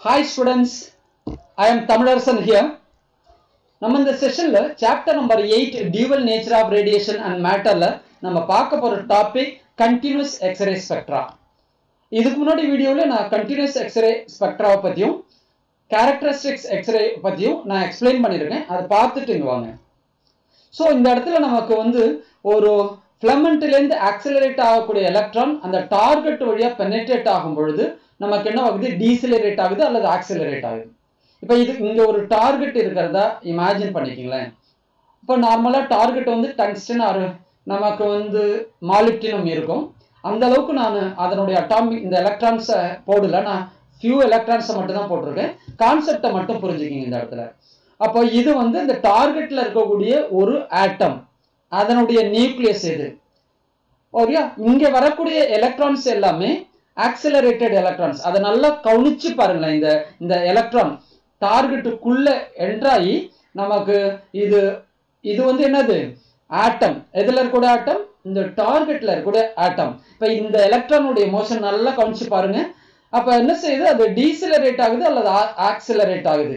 hi students I am Tamilarasan here நம்ம இந்த செஷன்ல chapter number eight dual nature of radiation and மேட்டர்ல நம்ம பார்க்க போற டாபிக் கண்டினியூஸ் எக்ஸ்ரே ஸ்பெக்ட்ரா இதுக்கு முன்னாடி வீடியோவில் நான் கண்டினியூஸ் எக்ஸ்ரே ஸ்பெக்ட்ராவை பற்றியும் கேரக்டரிஸ்டிக்ஸ் எக்ஸ்ரே பற்றியும் நான் எக்ஸ்பிளைன் பண்ணியிருக்கேன் அதை பார்த்துட்டு இங்க வாங்க ஸோ இந்த இடத்துல நமக்கு வந்து ஒரு ஃபிலமெண்ட்லேருந்து ஆக்சிலரேட் ஆகக்கூடிய எலக்ட்ரான் அந்த டார்கெட் வழியாக பெனட்ரேட் ஆகும் பொழுது நமக்கு என்ன ஆகுது டீசிலரேட் ஆகுது அல்லது ஆக்சிலரேட் ஆகுது இப்போ இது இங்கே ஒரு டார்கெட் இருக்கிறதா இமேஜின் பண்ணிக்கிங்களேன் இப்போ நார்மலாக டார்கெட் வந்து டங்ஸ்டன் ஆறு நமக்கு வந்து மாலிப்டினம் இருக்கும் அந்த அளவுக்கு நான் அதனுடைய அட்டாமிக் இந்த எலக்ட்ரான்ஸை போடல நான் ஃபியூ எலக்ட்ரான்ஸை மட்டும் தான் போட்டிருக்கேன் கான்செப்டை மட்டும் புரிஞ்சுக்கிங்க இந்த இடத்துல அப்போ இது வந்து இந்த டார்கெட்ல இருக்கக்கூடிய ஒரு ஆட்டம் அதனுடைய நியூக்ளியஸ் இது ஓகே இங்க வரக்கூடிய எலக்ட்ரான்ஸ் எல்லாமே ஆக்சிலரேட்டட் எலக்ட்ரான்ஸ் அதை நல்லா கவனிச்சு பாருங்களேன் இந்த இந்த எலக்ட்ரான் டார்கெட்டுக்குள்ள என்ட்ராகி நமக்கு இது இது வந்து என்னது ஆட்டம் எதுல இருக்கக்கூடிய ஆட்டம் இந்த டார்கெட்ல இருக்கக்கூடிய ஆட்டம் இப்ப இந்த எலக்ட்ரானுடைய மோஷன் நல்லா கவனிச்சு பாருங்க அப்ப என்ன செய்யுது அது டீசிலரேட் ஆகுது அல்லது ஆக்சிலரேட் ஆகுது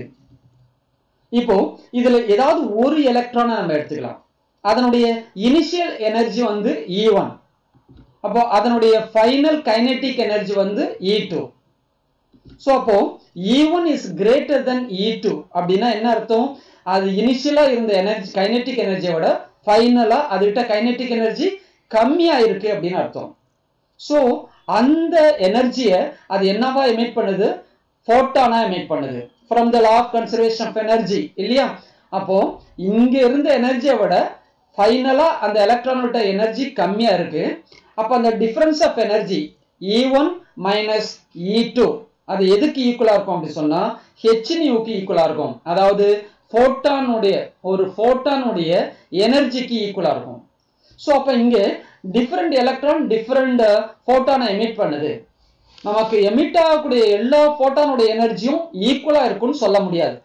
இப்போ இதுல ஏதாவது ஒரு எலக்ட்ரானை நம்ம எடுத்துக்கலாம் அதனுடைய இனிஷியல் எனர்ஜி வந்து இ ஒன் அப்போ அதனுடைய ஃபைனல் கைனெட்டிக் எனர்ஜி வந்து இ டூ ஸோ அப்போ E one is greater then E two அப்படின்னா என்ன அர்த்தம் அது இனிஷியலா இருந்த எனர்ஜி கைனெட்டிக் எனர்ஜியை விட ஃபைனலா அதுகிட்ட கைனெட்டிக் எனர்ஜி கம்மியா இருக்கு அப்படின்னு அர்த்தம் ஸோ அந்த எனர்ஜியை அது என்னவா எமிட் பண்ணுது ஃபோட்டானா எமிட் பண்ணுது from the law of conservation of energy இல்லையா அப்போ இங்க இருந்த எனர்ஜியை விட ஃபைனலா அந்த எலக்ட்ரானோட எனர்ஜி கம்மியா இருக்கு அப்போ அந்த difference of energy E one minus E two அது எதுக்கு ஈக்குவலா இருக்கும் அப்படி சொன்னா ஹெச் நியூக்கு ஈக்குவலா இருக்கும் அதாவது ஃபோட்டானுடைய ஒரு ஃபோட்டானுடைய எனர்ஜிக்கு ஈக்குவலா இருக்கும் ஸோ அப்போ இங்கே டிஃப்ரெண்ட் எலக்ட்ரான் டிஃப்ரெண்ட் ஃபோட்டானை எமிட் பண்ணுது நமக்கு எமிட் ஆகக்கூடிய எல்லா ஃபோட்டானுடைய எனர்ஜியும் ஈக்குவலா இருக்கும்னு சொல்ல முடியாது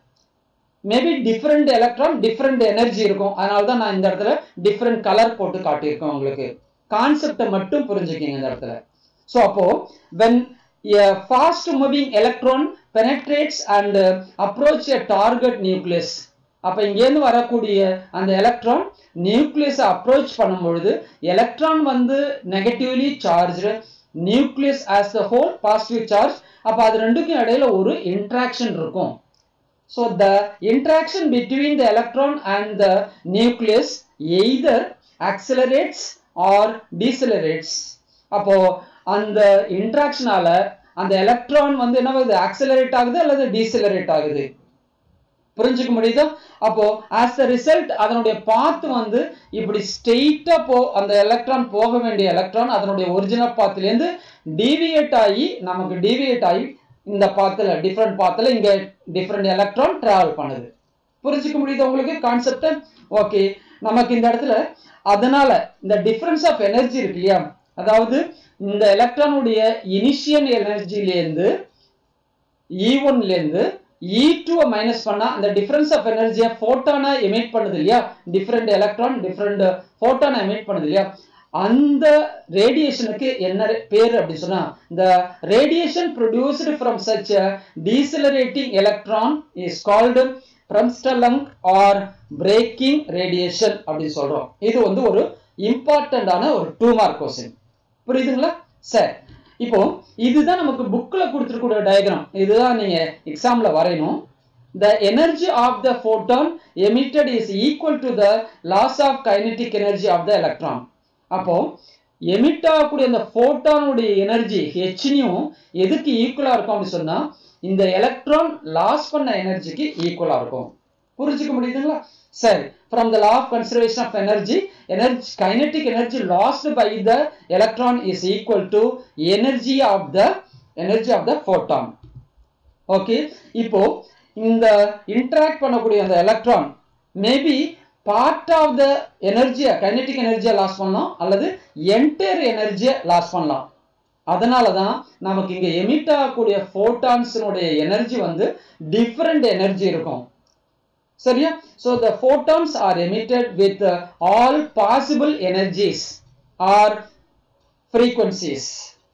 maybe different electron different energy இருக்கும் அதனால தான் நான் இந்த இடத்துல டிஃப்ரெண்ட் கலர் போட்டு காட்டியிருக்கேன் உங்களுக்கு கான்செப்டை மட்டும் புரிஞ்சுக்கிங்க இந்த இடத்துல ஸோ அப்போ when fast moving electron penetrates and approach a target nucleus அப்போ இங்கேருந்து வரக்கூடிய அந்த எலக்ட்ரான் நியூக்ளியஸை அப்ரோச் பண்ணும் பொழுது எலக்ட்ரான் வந்து negatively charged nucleus as the whole positive charge அப்போ அது ரெண்டுக்கும் இடையில ஒரு இன்ட்ராக்ஷன் இருக்கும் so the interaction between the electron and the nucleus either accelerates or decelerates அப்போ அந்த இன்ட்ராக்ஷனால அந்த எலக்ட்ரான் வந்து என்ன ஆகுது ஆக்சிலரேட் ஆகுது அல்லது டீசிலரேட் ஆகுது புரிஞ்சுக்க முடியுதா அப்போ ஆஸ் த ரிசல்ட் அதனுடைய பாத் வந்து இப்படி ஸ்ட்ரெயிட்டா போ அந்த எலக்ட்ரான் போக வேண்டிய எலக்ட்ரான் அதனுடைய ஒரிஜினல் பாத்துலேருந்து டீவியேட் ஆகி நமக்கு டீவியேட் ஆகி இந்த பாத்துல டிஃப்ரெண்ட் பாத்துல இங்க டிஃப்ரெண்ட் எலக்ட்ரான் டிராவல் பண்ணுது புரிஞ்சுக்க முடியுது உங்களுக்கு கான்செப்ட் ஓகே நமக்கு இந்த இடத்துல அதனால இந்த டிஃபரன்ஸ் ஆஃப் எனர்ஜி இருக்கு இல்லையா அதாவது இந்த எலக்ட்ரானுடைய இனிஷியல் எனர்ஜிலேருந்து இ ஒன்லேருந்து இ டூவை மைனஸ் பண்ணா அந்த டிஃபரன்ஸ் ஆஃப் எனர்ஜியை ஃபோட்டானா எமிட் பண்ணுது இல்லையா டிஃப்ரெண்ட் எலக்ட்ரான் டிஃப்ரெண்ட் ஃபோட்டானா எமிட் பண்ணுது இல்லையா அந்த ரேடியேஷனுக்கு என்ன பேர் அப்படி சொன்னா இந்த radiation produced from such decelerating electron is called bremsstrahlung or braking radiation அப்படின்னு சொல்றோம் இது வந்து ஒரு இம்பார்ட்டண்டான ஒரு டூ மார்க் கொஸ்டின் புரியுதுங்களா சரி இப்போ இதுதான் நமக்கு புக்கில் கொடுத்துருக்கூடிய டயக்ராம் இதுதான் நீங்க எக்ஸாம்ல வரையணும் the energy of the photon emitted is equal to the loss of kinetic energy of the electron அப்போ எமிட் ஆகக்கூடிய அந்த ஃபோட்டானுடைய எனர்ஜி ஹெச்னியும் எதுக்கு ஈக்குவலா இருக்கும் அப்படின்னு சொன்னா இந்த எலக்ட்ரான் லாஸ் பண்ண எனர்ஜிக்கு ஈக்குவலா இருக்கும் புரிஞ்சுக்க முடியுதுங்களா சரி from the law of conservation of energy energy kinetic energy lost by the electron is equal to energy of the energy of the photon okay இப்போ இந்த இன்டராக்ட் பண்ணக்கூடிய அந்த electron maybe part of the எனர்ஜியை kinetic எனர்ஜியை loss பண்ணலாம் அல்லது entire எனர்ஜியை loss பண்ணலாம் அதனால தான் நமக்கு இங்கே எமிட் ஆகக்கூடிய ஃபோட்டான்ஸினுடைய எனர்ஜி வந்து டிஃப்ரெண்ட் எனர்ஜி இருக்கும் சரியா so the photons are emitted with all possible energies or frequencies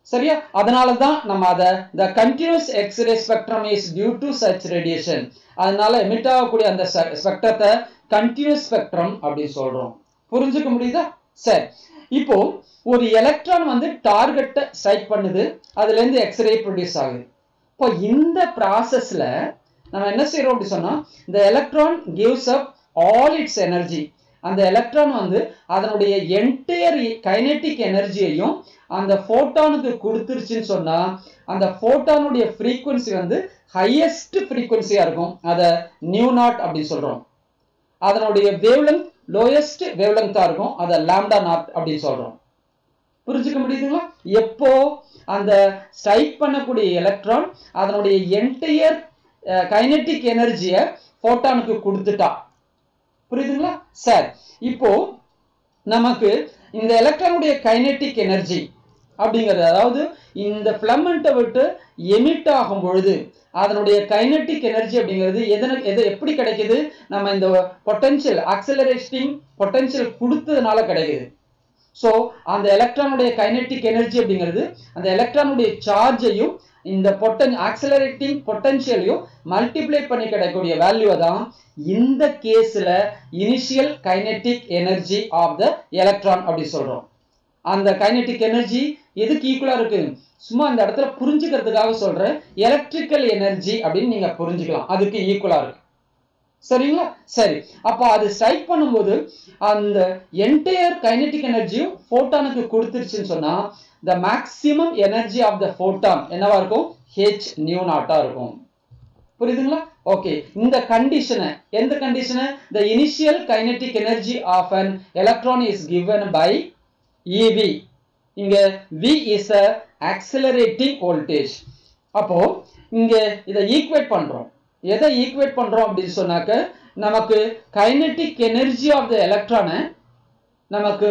சரியா அதனால தான் நம்ம அதை the continuous x ray spectrum is due to such radiation அதனால எமிட் ஆகக்கூடிய அந்த ஸ்பெக்ட்ரத்தை கண்டினியூஸ் ஸ்பெக்ட்ரம் அப்படின்னு சொல்றோம் புரிஞ்சுக்க முடியுதா சரி இப்போ ஒரு எலக்ட்ரான் வந்து டார்கெட்டை ஸ்ட்ரைக் பண்ணுது அதுல இருந்து எக்ஸ்ரே ப்ரொடியூஸ் ஆகுது இப்போ இந்த ப்ராசஸ்ல நம்ம என்ன செய்யறோம் அப்படி சொன்னா இந்த electron gives up all its energy அந்த எலக்ட்ரான் வந்து அதனுடைய என்டையர் கைனெட்டிக் எனர்ஜியையும் அந்த ஃபோட்டானுக்கு கொடுத்துருச்சுன்னு சொன்னா அந்த ஃபோட்டானுடைய ஃப்ரீக்குவன்சி வந்து ஹையஸ்ட் ஃப்ரீக்குவன்சியா இருக்கும் அதை நியூ நாட் அப்படின்னு சொல்றோம் அதனுடைய வேவ்லெங்க் லோயஸ்ட் வேவ்லெங்தா இருக்கும் அதை லாம்டா நாட் அப்படின்னு சொல்றோம் புரிஞ்சுக்க முடியுதுங்களா எப்போ அந்த ஸ்ட்ரைக் பண்ணக்கூடிய எலக்ட்ரான் அதனுடைய என்டையர் கைனெட்டிக் எனர்ஜியை ஃபோட்டானுக்கு கொடுத்துட்டா புரியுதுங்களா சார் இப்போ நமக்கு இந்த எலக்ட்ரானுடைய கைனெட்டிக் எனர்ஜி அப்படிங்கிறது அதாவது இந்த ஃபிளமெண்ட்டை விட்டு எமிட் ஆகும் பொழுது அதனுடைய கைனெட்டிக் எனர்ஜி அப்படிங்கிறது எதன எது எப்படி கிடைக்குது நம்ம இந்த பொட்டன்ஷியல் ஆக்சலரேட்டிங் பொட்டன்ஷியல் கொடுத்ததுனால கிடைக்குது ஸோ அந்த எலக்ட்ரானுடைய கைனெட்டிக் எனர்ஜி அப்படிங்கிறது அந்த எலக்ட்ரானுடைய சார்ஜையும் இந்த பொட்டன் ஆக்சலரேட்டிங் பொட்டன்ஷியலையும் மல்டிப்ளை பண்ணி கிடைக்கக்கூடிய வேல்யூவை தான் இந்த கேஸ்ல initial kinetic energy of the electron அப்படி சொல்றோம் அந்த கைனெட்டிக் எனர்ஜி எதுக்கு ஈக்குவலா இருக்கு சும்மா அந்த இடத்துல புரிஞ்சுக்கிறதுக்காக சொல்றேன் எலக்ட்ரிக்கல் எனர்ஜி அப்படின்னு நீங்க புரிஞ்சுக்கலாம் அதுக்கு ஈக்குவலா இருக்கு சரிங்களா சரி அப்போ அது ஸ்ட்ரைக் பண்ணும்போது அந்த என்டையர் கைனெட்டிக் எனர்ஜியும் ஃபோட்டானுக்கு கொடுத்துருச்சுன்னு சொன்னா the maximum energy of the photon என்னவா இருக்கும் ஹெச் நியூ நாட்டா இருக்கும் புரியுதுங்களா ஓகே இந்த கண்டிஷனை எந்த கண்டிஷனை the initial kinetic energy of an electron is given by EV இங்க V is a accelerating voltage அப்போ இங்க இதை ஈக்குவேட் பண்றோம் எதை ஈக்குவேட் பண்றோம் அப்படின்னு சொன்னாக்க நமக்கு கைனெட்டிக் எனர்ஜி ஆஃப் த எலக்ட்ரானை நமக்கு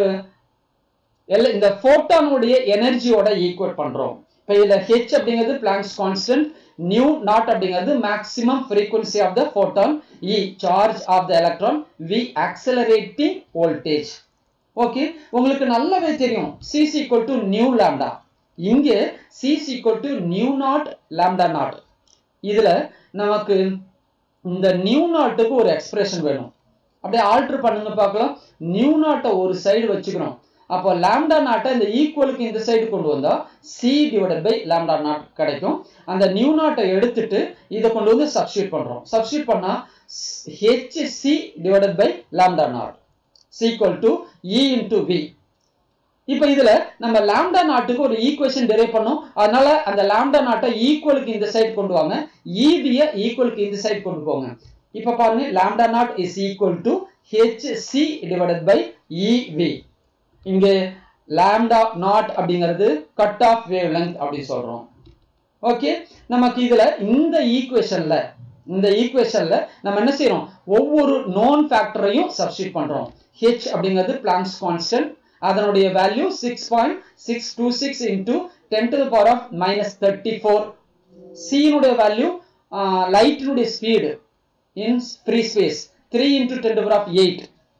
எல்ல இந்த ஃபோட்டானுடைய எனர்ஜியோட ஈக்குவேட் பண்றோம் இப்போ இதுல ஹெச் அப்படிங்கிறது பிளாங்க்ஸ் கான்ஸ்டன்ட் நியூ நாட் அப்படிங்கிறது maximum frequency of the photon E charge of the electron V accelerating voltage okay உங்களுக்கு நல்லாவே தெரியும் C is equal to nu lambda இங்கே C is equal to nu naught lambda naught இதுல நமக்கு இந்த new நாட்டுக்கு ஒரு எக்ஸ்பிரஷன் வேணும் அப்படியே ஆல்டர் பண்ணுங்க பார்க்கலாம் நியூ நாட்டை ஒரு சைடு வச்சுக்கணும் அப்போ லாம்டா நாட்டை இந்த ஈக்குவலுக்கு இந்த சைடு கொண்டு வந்தா C divided by lambda naught கிடைக்கும் அந்த நியூ நாட்டை எடுத்துட்டு இதை கொண்டு வந்து சப்ஸ்டியூட் பண்றோம் சப்ஸ்டியூட் பண்ணா H C divided by lambda naught is equal to E into V இப்போ இதுல நம்ம லாம்டா நாட்டுக்கு ஒரு ஈக்குவேஷன் டெரைவ் பண்ணோம் அதனால அந்த லாம்டா நாட்டை ஈக்குவலுக்கு இந்த சைடு கொண்டு வாங்க ஈவிய ஈக்குவலுக்கு இந்த சைடு கொண்டு போங்க இப்போ பாருங்க lambda naught is equal to H C divided by EV இங்கே லாம்டா நாட் அப்படிங்கிறது கட் ஆஃப் வேவ் லெங்த் அப்படின்னு சொல்றோம் ஓகே நமக்கு இதுல இந்த ஈக்குவேஷன்ல இந்த ஈக்குவேஷன்ல நம்ம என்ன செய்யறோம் ஒவ்வொரு நோன் ஃபேக்டரையும் சப்ஸ்டியூட் பண்றோம் ஹெச் அப்படிங்கிறது பிளாங்க்ஸ் கான்ஸ்டன்ட் அதனுடைய value six point six two six into ten to power of minus thirty four சியினுடைய வேல்யூ லைட்டினுடைய speed in free space three into ten to power of eight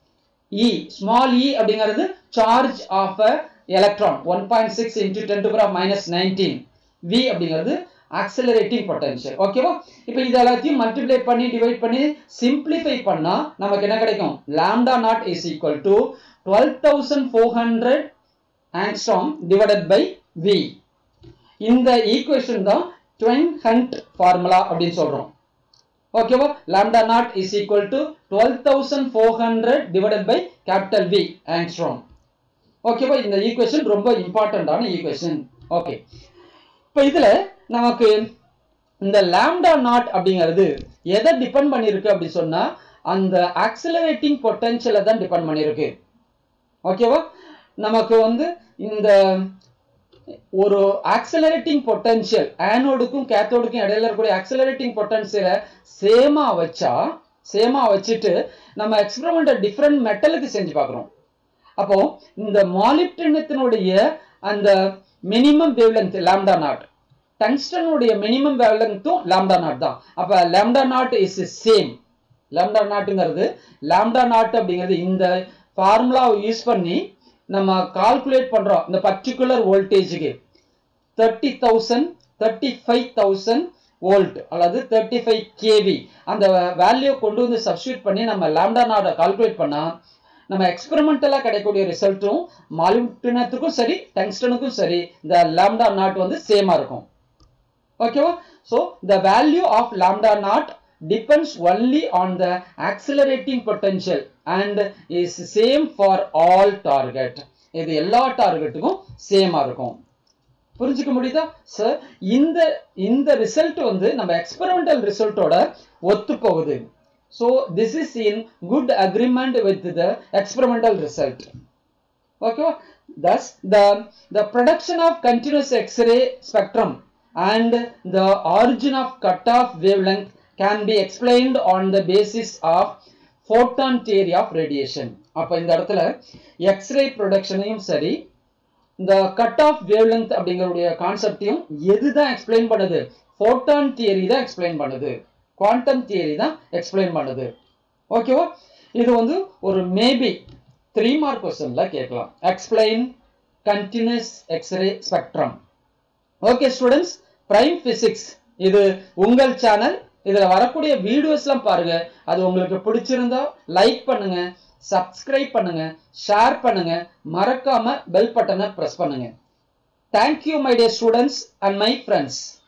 E small E அப்படிங்கிறது charge of a electron one point six into ten to power of minus nineteen V அப்படிங்கிறது accelerating potential ஓகேவா இப்போ இது எல்லாத்தையும் multiply பண்ணி divide பண்ணி simplify பண்ணா நமக்கு என்ன கிடைக்கும் lambda naught is equal to twelve thousand four hundred angstrom divided by V இந்த ஈக்குவேஷன் தான் ட்வென் ஹண்ட் ஃபார்முலா அப்படின்னு சொல்றோம் ஓகேவா lambda naught is equal to twelve thousand four hundred divided by capital V angstrom ஓகேவா இந்த equation ரொம்ப இம்பார்ட்டண்டான equation okay இப்போ இதுல நமக்கு இந்த லாம்டா நாட் அப்படிங்கிறது எதை டிபெண்ட் பண்ணியிருக்கு அப்படி சொன்னா அந்த ஆக்சிலரேட்டிங் பொட்டன்ஷியலை தான் டிபெண்ட் பண்ணியிருக்கு ஓகேவா நமக்கு வந்து இந்த ஒரு ஆக்சலரேட்டிங் பொட்டன்ஷியல் ஆனோடுக்கும் கேத்தோடுக்கும் இடையில இருக்கக்கூடிய ஆக்சலரேட்டிங் பொட்டன்ஷியலை சேமா வச்சா சேமா வச்சுட்டு நம்ம எக்ஸ்பெரிமெண்ட்டை டிஃப்ரெண்ட் மெட்டலுக்கு செஞ்சு பார்க்குறோம் அப்போ இந்த மாலிப்டினத்தினுடைய அந்த மினிமம் வேவ்லென்த் லாம்டா நாட் டங்ஸ்டனுடைய மினிமம் வேவ்லென்த்தும் லாம்டா நாட் தான் அப்ப lambda naught is same lambda நாட்டுங்கிறது லாம்டா நாட் அப்படிங்கிறது இந்த ஃபார்முலாவை யூஸ் பண்ணி நம்ம கால்குலேட் பண்றோம் இந்த பர்டிகுலர் வோல்டேஜுக்கு thirty thousand thirty five thousand volt அல்லது தேர்ட்டி ஃபைவ் கேவி அந்த வேல்யூ கொண்டு வந்து சப்ஸ்டியூட் பண்ணி நம்ம லாம்டா நாட கால்குலேட் பண்ணா நம்ம எக்ஸ்பெரிமெண்டலாக கிடைக்கக்கூடிய ரிசல்ட்டும் மாலிப்டினத்துக்கும் சரி டங்ஸ்டனுக்கும் சரி இந்த லாம்டா நாட் வந்து சேமா இருக்கும் ஓகேவா so the value of lambda naught depends only on the accelerating potential and is same for all target இது எல்லா டார்கெட்டுக்கும் சேமா இருக்கும் புரிஞ்சுக்க முடியுதா சார் இந்த இந்த ரிசல்ட் வந்து நம்ம எக்ஸ்பெரிமெண்டல் ரிசல்ட்டோட ஒத்து போகுது so this is in good agreement with the experimental result ஓகேவா thus the the production of continuous x-ray spectrum and the origin of cutoff wavelength can be explained on the basis of photon theory of radiation அப்ப இந்த இடத்துல x ray ப்ரொடக்ஷனையும் சரி இந்த cut off wavelength அப்படிங்கறடைய கான்செப்டையும் எதுதான் எக்ஸ்பிளைன் பண்ணுது ஃபோட்டான் தியரி தான் எக்ஸ்பிளைன் பண்ணுது குவாண்டம் தியரி தான் எக்ஸ்பிளைன் பண்ணுது ஓகேவா இது வந்து ஒரு மேபி த்ரீ மார்க் கொஸ்டின்ல கேட்கலாம் explain continuous x ray spectrum okay students Prime Physics இது உங்கள் சேனல் இதுல வரக்கூடிய வீடியோஸ்லாம் பாருங்க அது உங்களுக்கு பிடிச்சிருந்தா லைக் பண்ணுங்க சப்ஸ்கிரைப் பண்ணுங்க ஷேர் பண்ணுங்க மறக்காம பெல் பட்டனை பிரஸ் பண்ணுங்க thank you my dear students and my friends